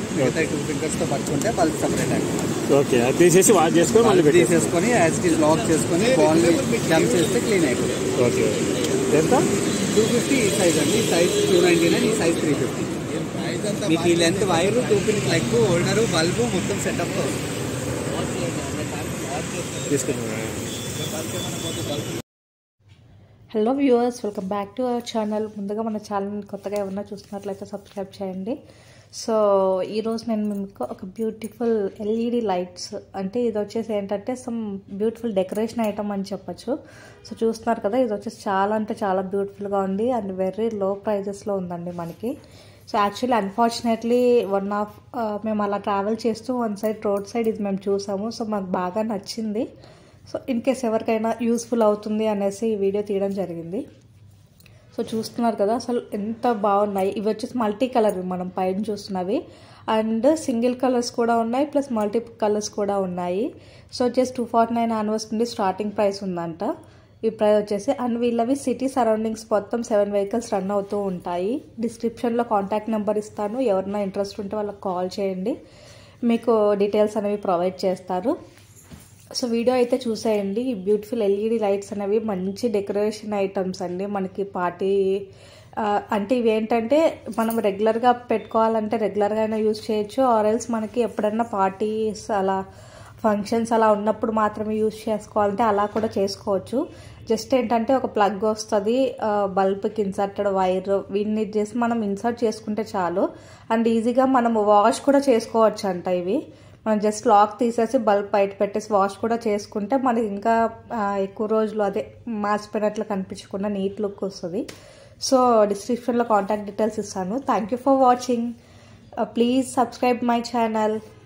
మిగతా టూ ఫింగర్స్తో పట్టుకుంటే bulb separate అయిపోతుంది ఓకే అది తీసేసి వాష్ చేసుకొని మళ్ళీ బల్బ్ పెట్టేసి తీసేసుకొని యాజ్ ఇట్ లాక్ చేసుకొని బాల్ జంప్ చేస్తే క్లీన్ అయిపోతుంది ఓకే ఎంత టూ ఫిఫ్టీ ఈ సైజ్ అండి ఈ సైజ్ టూ నైంటీ నైన్ ఈ సైజ్ త్రీ ఫిఫ్టీ మీకు ఈ length wire two pin leg holder bulb మొత్తం సెటప్ తీసుకున్నాను hello viewers welcome back to our channel ముందుగా మన ఛానల్ కొత్తగా ఏమన్నా చూస్తున్నట్లయితే సబ్స్క్రైబ్ చేయండి సో ఈరోజు నేను మీకు ఒక బ్యూటిఫుల్ ఎల్ఈడి లైట్స్ అంటే ఇది వచ్చేసి ఏంటంటే సమ్ బ్యూటిఫుల్ డెకరేషన్ ఐటమ్ అని చెప్పొచ్చు సో చూస్తున్నారు కదా ఇది వచ్చేసి చాలా అంటే చాలా బ్యూటిఫుల్గా ఉంది అండ్ వెరీ లో ప్రైజెస్లో ఉందండి మనకి so actually unfortunately one of మేము అలా ట్రావెల్ చేస్తూ వన్ సైడ్ రోడ్ సైడ్ ఇది మేము చూసాము సో మాకు బాగా నచ్చింది సో ఇన్ కేస్ ఎవరికైనా యూస్ఫుల్ అవుతుంది అనేసి ఈ వీడియో తీయడం జరిగింది సో చూస్తున్నారు కదా అసలు ఎంత బాగున్నాయి ఇవి వచ్చేసి మల్టీ కలర్ మనం పైన చూస్తున్నవి అండ్ సింగిల్ కలర్స్ కూడా ఉన్నాయి ప్లస్ మల్టీ కలర్స్ కూడా ఉన్నాయి సో వచ్చేసి టూ ఫార్టీ నైన్ ఆన్వర్స్ నుండి స్టార్టింగ్ ప్రైస్ ఉందంట ఈ ప్రైస్ వచ్చేసి అండ్ వీళ్ళవి సిటీ సరౌండింగ్స్ మొత్తం సెవెన్ వెహికల్స్ రన్ అవుతూ ఉంటాయి డిస్క్రిప్షన్లో కాంటాక్ట్ నెంబర్ ఇస్తాను ఎవరైనా ఇంట్రెస్ట్ ఉంటే వాళ్ళకి కాల్ చేయండి మీకు డీటెయిల్స్ అనేవి ప్రొవైడ్ చేస్తారు సో వీడియో అయితే చూసేయండి ఈ బ్యూటిఫుల్ ఎల్ఈడి లైట్స్ అనేవి మంచి డెకరేషన్ ఐటమ్స్ అండి మనకి పార్టీ ఆ, అంటే ఇవి ఏంటంటే మనం రెగ్యులర్గా పెట్టుకోవాలంటే రెగ్యులర్గా అయినా యూజ్ చేయొచ్చు ఆర్ ఎల్స్ మనకి ఎప్పుడన్నా పార్టీస్ అలా ఫంక్షన్స్ అలా ఉన్నప్పుడు మాత్రమే యూజ్ చేసుకోవాలంటే అలా కూడా చేసుకోవచ్చు జస్ట్ ఏంటంటే ఒక ప్లగ్ వస్తుంది బల్బ్కి ఇన్సర్టెడ్ వైర్ వీటిని చేసి మనం ఇన్సర్ట్ చేసుకుంటే చాలు అండ్ ఈజీగా మనం వాష్ కూడా చేసుకోవచ్చు అంట ఇవి మనం జస్ట్ లాక్ తీసేసి బల్బ్ బయట పెట్టేసి వాష్ కూడా చేసుకుంటే మనకి ఇంకా ఆ, ఎక్కువ రోజులు అదే మార్చిపోయినట్లు కనిపించకుండా నీట్ లుక్ వస్తుంది సో డిస్క్రిప్షన్లో కాంటాక్ట్ డీటెయిల్స్ ఇస్తాను thank you for watching please subscribe my channel